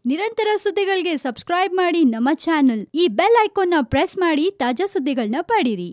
ನಿರಂತರ ಸುದ್ದಿಗಳಿಗೆ ಸಬ್ಸ್ಕ್ರೈಬ್ ಮಾಡಿ ನಮ್ಮ ಚಾನೆಲ್ ಈ ಬೆಲ್ ಐಕಾನ್ನ ಪ್ರೆಸ್ ಮಾಡಿ ತಾಜಾ ಸುದ್ದಿಗಳನ್ನ ಪಡೀರಿ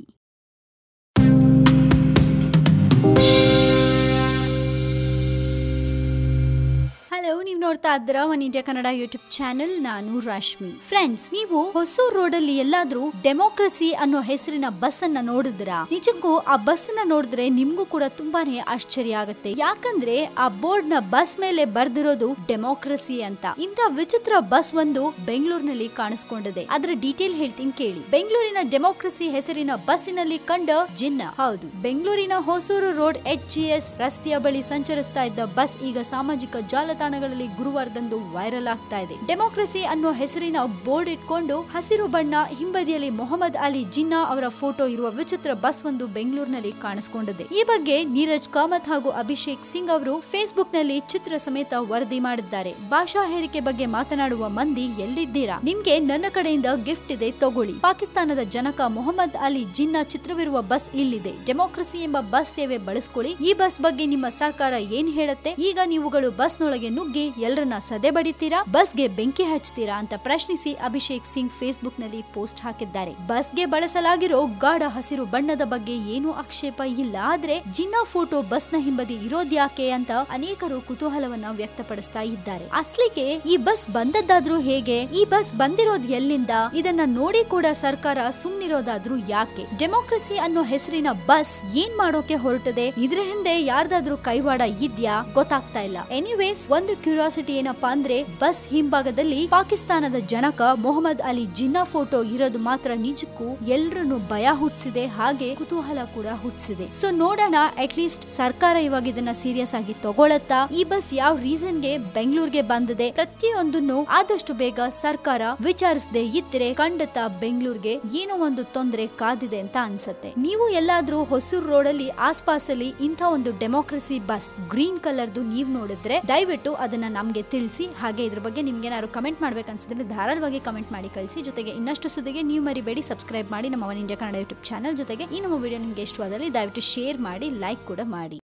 ಹಲೋ ನೀವು ನೋಡ್ತಾ ಇದ್ದೀರಾ one India Kannada YouTube channel ನಾನು ರಾಶ್ಮಿ ಫ್ರೆಂಡ್ಸ್ ನೀವು ಹೊಸೂರ್ ರೋಡ್ ಅಲ್ಲಿ ಎಲ್ಲಾದ್ರೂ ಡೆಮೋಕ್ರಸಿ ಅನ್ನೋ ಹೆಸರಿನ ಬಸ್ ಅನ್ನ ನೋಡಿದ್ರ ನಿಜಕ್ಕೂ ಆ ಬಸ್ ಅನ್ನ ನೋಡಿದ್ರೆ ನಿಮ್ಗೂ ಕೂಡ ತುಂಬಾನೇ ಆಶ್ಚರ್ಯ ಆಗುತ್ತೆ ಯಾಕಂದ್ರೆ ಆ ಬೋರ್ಡ್ ನ ಬಸ್ ಮೇಲೆ ಬರ್ದಿರೋದು ಡೆಮೋಕ್ರಸಿ ಅಂತ ಇಂಥ ವಿಚಿತ್ರ ಬಸ್ ಒಂದು ಬೆಂಗಳೂರಿನಲ್ಲಿ ಕಾಣಿಸ್ಕೊಂಡಿದೆ ಅದರ ಡೀಟೇಲ್ ಹೇಳ್ತೀನಿ ಕೇಳಿ ಬೆಂಗಳೂರಿನ ಡೆಮೋಕ್ರಸಿ ಹೆಸರಿನ ಬಸ್ಸಿನಲ್ಲಿ ಕಂಡ ಜಿನ್ನ ಹೌದು ಬೆಂಗಳೂರಿನ Hosur road H G S ರಸ್ತೆಯ ಬಳಿ ಸಂಚರಿಸ್ತಾ ಇದ್ದ ಬಸ್ ಈಗ ಸಾಮಾಜಿಕ ಜಾಲತಾಣಗಳಲ್ಲಿ ಗುರುವಾರದಂದು ವೈರಲ್ ಆಗ್ತಾ ಇದೆ ಡೆಮೋಕ್ರಸಿ ಅನ್ನೋ ಹೆಸರಿನ ಬೋರ್ಡ್ ಇಟ್ಕೊಂಡು ಹಸಿರು ಬಣ್ಣ ಹಿಂಬದಿಯಲ್ಲಿ ಮೊಹಮ್ಮದ್ ಅಲಿ ಜಿನ್ನಾ ಅವರ ಫೋಟೋ ಇರುವ ವಿಚಿತ್ರ ಬಸ್ ಒಂದು ಬೆಂಗಳೂರಿನಲ್ಲಿ ಕಾಣಿಸಿಕೊಂಡಿದೆ ಈ ಬಗ್ಗೆ ನೀರಜ್ ಕಾಮತ್ ಹಾಗೂ ಅಭಿಷೇಕ್ ಸಿಂಗ್ ಅವರು ಫೇಸ್ಬುಕ್ ನಲ್ಲಿ ಚಿತ್ರ ಸಮೇತ ವರದಿ ಮಾಡಿದ್ದಾರೆ ಭಾಷಾ ಹೇರಿಕೆ ಬಗ್ಗೆ ಮಾತನಾಡುವ ಮಂದಿ ಎಲ್ಲಿದ್ದೀರಾ ನಿಮ್ಗೆ ನನ್ನ ಕಡೆಯಿಂದ ಗಿಫ್ಟ್ ಇದೆ ತಗೊಳ್ಳಿ ಪಾಕಿಸ್ತಾನದ ಜನಕ ಮೊಹಮ್ಮದ್ ಅಲಿ ಜಿನ್ನಾ ಚಿತ್ರವಿರುವ ಬಸ್ ಇಲ್ಲಿದೆ ಡೆಮೋಕ್ರಸಿ ಎಂಬ ಬಸ್ ಸೇವೆ ಬಳಸ್ಕೊಳ್ಳಿ ಈ ಬಸ್ ಬಗ್ಗೆ ನಿಮ್ಮ ಸರ್ಕಾರ ಏನ್ ಹೇಳುತ್ತೆ ಈಗ ನೀವುಗಳು ಬಸ್ನೊಳಗೆ ನುಗ್ಗಿ ಎಲ್ಲರನ್ನ ಸದೆ ಬಡಿತೀರಾ ಬಸ್ಗೆ ಬೆಂಕಿ ಹಚ್ತೀರಾ ಅಂತ ಪ್ರಶ್ನಿಸಿ ಅಭಿಷೇಕ್ ಸಿಂಗ್ ಫೇಸ್ಬುಕ್ ನಲ್ಲಿ ಪೋಸ್ಟ್ ಹಾಕಿದ್ದಾರೆ ಬಸ್ಗೆ ಬಳಸಲಾಗಿರೋ ಗಾಢ ಹಸಿರು ಬಣ್ಣದ ಬಗ್ಗೆ ಏನೂ ಆಕ್ಷೇಪ ಇಲ್ಲ ಆದ್ರೆ ಜಿನ್ನಾ ಫೋಟೋ ಬಸ್ನ ಹಿಂಬದಿ ಇರೋದ್ಯಾಕೆ ಅಂತ ಅನೇಕರು ಕುತೂಹಲವನ್ನ ವ್ಯಕ್ತಪಡಿಸ್ತಾ ಇದ್ದಾರೆ ಅಸ್ಲಿಗೆ ಈ ಬಸ್ ಬಂದದ್ದಾದ್ರೂ ಹೇಗೆ ಈ ಬಸ್ ಬಂದಿರೋದ್ ಎಲ್ಲಿಂದ ಇದನ್ನ ನೋಡಿ ಕೂಡ ಸರ್ಕಾರ ಸುಮ್ನಿರೋದಾದ್ರೂ ಯಾಕೆ ಡೆಮೋಕ್ರಸಿ ಅನ್ನೋ ಹೆಸರಿನ ಬಸ್ ಏನ್ ಮಾಡೋಕೆ ಹೊರಟಿದೆ ಇದ್ರ ಹಿಂದೆ ಯಾರ್ದಾದ್ರೂ ಕೈವಾಡ ಇದ್ಯಾ ಗೊತ್ತಾಗ್ತಾ ಇಲ್ಲ ಎನಿವೇಸ್ ಒಂದು ಕ್ಯೂರಿಯಾಸಿಟಿ ಏನಪ್ಪಾ ಅಂದ್ರೆ ಬಸ್ ಹಿಂಭಾಗದಲ್ಲಿ ಪಾಕಿಸ್ತಾನದ ಜನಕ ಮೊಹಮ್ಮದ್ ಅಲಿ ಜಿನ್ನಾ ಫೋಟೋ ಇರೋದು ಮಾತ್ರ ನಿಜಕ್ಕೂ ಎಲ್ರನ್ನು ಭಯ ಹುಟ್ಟಿಸಿದೆ ಹಾಗೆ ಕುತೂಹಲ ಕೂಡ ಹುಟ್ಟಿಸಿದೆ ಸೊ ನೋಡೋಣ ಅಟ್ ಲೀಸ್ಟ್ ಸರ್ಕಾರ ಇವಾಗ ಇದನ್ನ ಸೀರಿಯಸ್ ಆಗಿ ತಗೊಳತ್ತಾ ಈ ಬಸ್ ಯಾವ ರೀಸನ್ಗೆ ಬೆಂಗಳೂರಿಗೆ ಬಂದಿದೆ ಪ್ರತಿಯೊಂದನ್ನು ಆದಷ್ಟು ಬೇಗ ಸರ್ಕಾರ ವಿಚಾರಿಸದೆ ಇದ್ರೆ ಖಂಡಿತ ಬೆಂಗಳೂರಿಗೆ ಏನೋ ಒಂದು ತೊಂದರೆ ಕಾದಿದೆ ಅಂತ ಅನ್ಸುತ್ತೆ ನೀವು ಎಲ್ಲಾದ್ರೂ ಹೊಸೂರು ರೋಡ್ ಅಲ್ಲಿ ಆಸ್ಪಾಸಲ್ಲಿ ಇಂಥ ಒಂದು ಡೆಮೋಕ್ರಸಿ ಬಸ್ ಗ್ರೀನ್ ಕಲರ್ದು ನೀವ್ ನೋಡಿದ್ರೆ ದಯವಿಟ್ಟು ಅದನ್ನ ನಮ್ಗೆ ತಿಳಿಸಿ ಹಾಗೆ ಇದ್ರ ಬಗ್ಗೆ ನಿಮ್ಗೆ ಏನಾದ್ರು ಕಮೆಂಟ್ ಮಾಡ್ಬೇಕನ್ಸಿದ್ರೆ ಧಾರಾಳವಾಗಿ ಕಮೆಂಟ್ ಮಾಡಿ ಕಳಿಸಿ ಜೊತೆಗೆ ಇನ್ನಷ್ಟು ಸುದ್ದಿಗೆ ನೀವು ಮರಿಬೇಡಿ ಸಬ್ಸ್ಕ್ರೈಬ್ ಮಾಡಿ ನಮ್ಮ one India Kannada YouTube channel ಜೊತೆಗೆ ಈ ನಮ್ಮ ವಿಡಿಯೋ ನಿಮ್ಗೆ ಇಷ್ಟವಾದಲ್ಲಿ ದಯವಿಟ್ಟು ಶೇರ್ ಮಾಡಿ ಲೈಕ್ ಕೂಡ ಮಾಡಿ